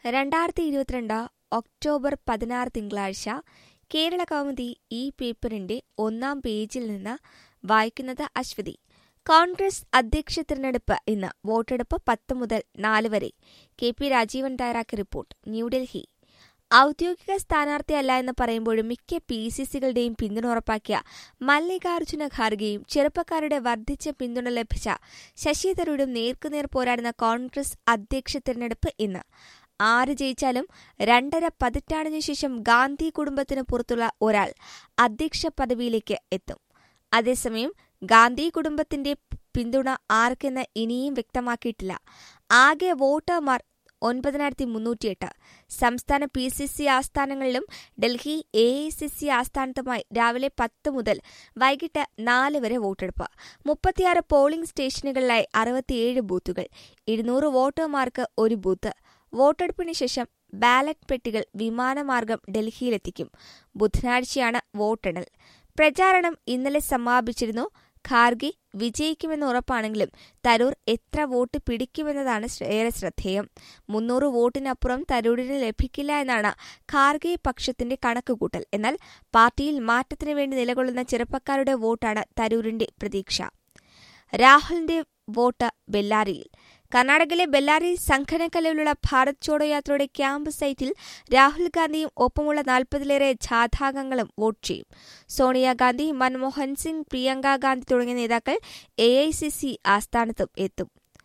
രണ്ടായിരത്തി ഇരുപത്തിരണ്ട് ഒക്ടോബർ പതിനാറ് തിങ്കളാഴ്ച കേരള കൗമുദി ഈ പേപ്പറിന്റെ ഒന്നാം പേജിൽ നിന്ന് വായിക്കുന്നത് അശ്വതി കോൺഗ്രസ് അധ്യക്ഷ തിരഞ്ഞെടുപ്പ് ഇന്ന് വോട്ടെടുപ്പ് പത്ത് മുതൽ നാല് വരെ കെ പി രാജീവൻ തയ്യാറാക്കിയ റിപ്പോർട്ട് ന്യൂഡൽഹി ഔദ്യോഗിക സ്ഥാനാർത്ഥിയല്ല എന്ന് പറയുമ്പോഴും മിക്ക പി സി സികളുടെയും പിന്തുണ ഉറപ്പാക്കിയ മല്ലികാർജുന ഖാർഗെയും ചെറുപ്പക്കാരുടെ വർദ്ധിച്ച പിന്തുണ ലഭിച്ച ശശി തരൂരും നേർക്കുനേർ പോരാടുന്ന കോൺഗ്രസ് അധ്യക്ഷ തിരഞ്ഞെടുപ്പ് ഇന്ന് ആര് ജയിച്ചാലും രണ്ടര പതിറ്റാണ്ടിനു ശേഷം ഗാന്ധി കുടുംബത്തിന് പുറത്തുള്ള ഒരാൾ അധ്യക്ഷ പദവിയിലേക്ക് എത്തും അതേസമയം ഗാന്ധി കുടുംബത്തിന്റെ പിന്തുണ ആർക്കെന്ന് ഇനിയും വ്യക്തമാക്കിയിട്ടില്ല ആകെ വോട്ടർമാർ ഒൻപതിനായിരത്തി മുന്നൂറ്റിയെട്ട് സംസ്ഥാന പി സി സി ആസ്ഥാനങ്ങളിലും Delhi A I C C ആസ്ഥാനത്തുമായി രാവിലെ പത്ത് മുതൽ വൈകിട്ട് നാല് വരെ വോട്ടെടുപ്പ് മുപ്പത്തിയാറ് പോളിംഗ് സ്റ്റേഷനുകളിലായി അറുപത്തിയേഴ് ബൂത്തുകൾ ഇരുന്നൂറ് വോട്ടർമാർക്ക് ഒരു ബൂത്ത് വോട്ടെടുപ്പിന് ശേഷം ബാലറ്റ് പെട്ടികൾ വിമാനമാർഗം ഡൽഹിയിലെത്തിക്കും ബുധനാഴ്ചയാണ് വോട്ടെണ്ണൽ പ്രചാരണം ഇന്നലെ സമാപിച്ചിരുന്നു ഖാർഗെ വിജയിക്കുമെന്ന് ഉറപ്പാണെങ്കിലും തരൂർ എത്ര വോട്ട് പിടിക്കുമെന്നതാണ് ഏറെ ശ്രദ്ധേയം മുന്നൂറ് വോട്ടിനപ്പുറം തരൂരിന് ലഭിക്കില്ല എന്നാണ് ഖാർഗെ പക്ഷത്തിന്റെ കണക്കുകൂട്ടൽ എന്നാൽ പാർട്ടിയിൽ മാറ്റത്തിനു വേണ്ടി നിലകൊള്ളുന്ന ചെറുപ്പക്കാരുടെ വോട്ടാണ് തരൂരിന്റെ പ്രതീക്ഷ രാഹുലിന്റെ വോട്ട് ബെല്ലാരിയിൽ കർണാടകയിലെ ബെല്ലാരി സംഘനക്കലയിലുള്ള ഭാരത് ചോഡോ യാത്രയുടെ ക്യാമ്പ് സൈറ്റിൽ രാഹുൽ ഗാന്ധിയും ഒപ്പമുള്ള നാൽപ്പതിലേറെ ജാഥാംഗങ്ങളും വോട്ട് ചെയ്യും സോണിയാഗാന്ധി മൻമോഹൻ സിംഗ് പ്രിയങ്ക ഗാന്ധി തുടങ്ങിയ നേതാക്കൾ എ ഐ സി സി ആസ്ഥാനത്തും എത്തും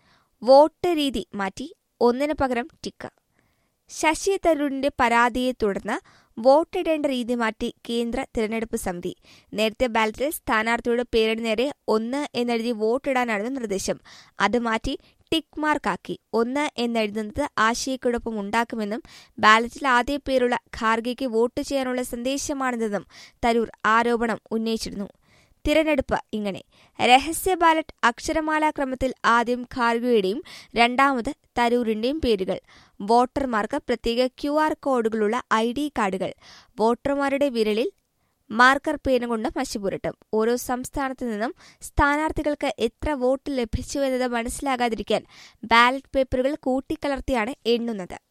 വോട്ട് രീതി മാറ്റി ഒന്നിന് പകരം ടിക്ക് ശശി തരൂരിന്റെ പരാതിയെ തുടർന്ന് വോട്ടിടേണ്ട രീതി മാറ്റി കേന്ദ്ര തിരഞ്ഞെടുപ്പ് സമിതി നേരത്തെ ബാലറ്റിൽ സ്ഥാനാർത്ഥിയുടെ പേരിന് നേരെ ഒന്ന് എന്നെഴുതി വോട്ടിടാനായിരുന്നു നിർദ്ദേശം അത് മാറ്റി ടിക്ക് മാർക്കാക്കി ഒന്ന് എന്നെഴുതുന്നത് ആശയക്കുഴപ്പം ഉണ്ടാക്കുമെന്നും ബാലറ്റിൽ ആദ്യ പേരുള്ള ഖാർഗെയ്ക്ക് വോട്ട് ചെയ്യാനുള്ള സന്ദേശമാണിതെന്നും തരൂർ ആരോപണം ഉന്നയിച്ചിരുന്നു തിരഞ്ഞെടുപ്പ് ഇങ്ങനെ രഹസ്യ ബാലറ്റ് അക്ഷരമാലാ ക്രമത്തിൽ ആദ്യം ഖാർഗെയുടെയും രണ്ടാമത് തരൂരിന്റെയും പേരുകൾ വോട്ടർമാർക്ക് പ്രത്യേക ക്യു ആർ കോഡുകളുള്ള ഐ ഡി കാർഡുകൾ വോട്ടർമാരുടെ വിരലിൽ മാർക്കർ പേന കൊണ്ട് മഷിപുരട്ടും ഓരോ സംസ്ഥാനത്തു നിന്നും സ്ഥാനാർത്ഥികൾക്ക് എത്ര വോട്ട് ലഭിച്ചു എന്നത് മനസ്സിലാകാതിരിക്കാൻ ബാലറ്റ് പേപ്പറുകൾ കൂട്ടിക്കലർത്തിയാണ് എണ്ണുന്നത്